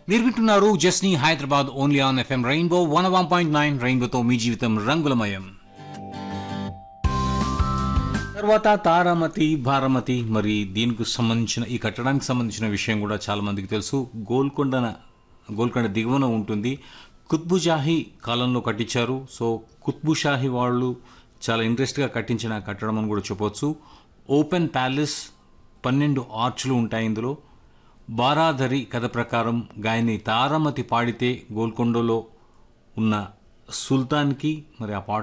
మీరు వింటున్నారు Jasni Hyderabad only on FM rainbow one one point nine రెయిన్బోతో మీ జీవితం రంగులమయం తర్వాత తారామతి భారమతి మరి దీనికి సంబంధించిన ఈ కట్టడానికి సంబంధించిన విషయం కూడా చాలా మందికి తెలుసు గోల్కొండ గోల్కొండ దిగువన ఉంటుంది కుత్బుషాహి కాలంలో కట్టించారు సో కుత్బుషాహి వాళ్ళు చాలా ఇంట్రెస్ట్గా కట్టించిన కట్టడం అని కూడా చెప్పొచ్చు ఓపెన్ ప్యాలెస్ పన్నెండు ఆర్చ్లు ఉంటాయి ఇందులో బారాధరి కథ ప్రకారం గాయని తారామతి పాడితే గోల్కొండలో ఉన్న సుల్తాన్కి మరి ఆ పాట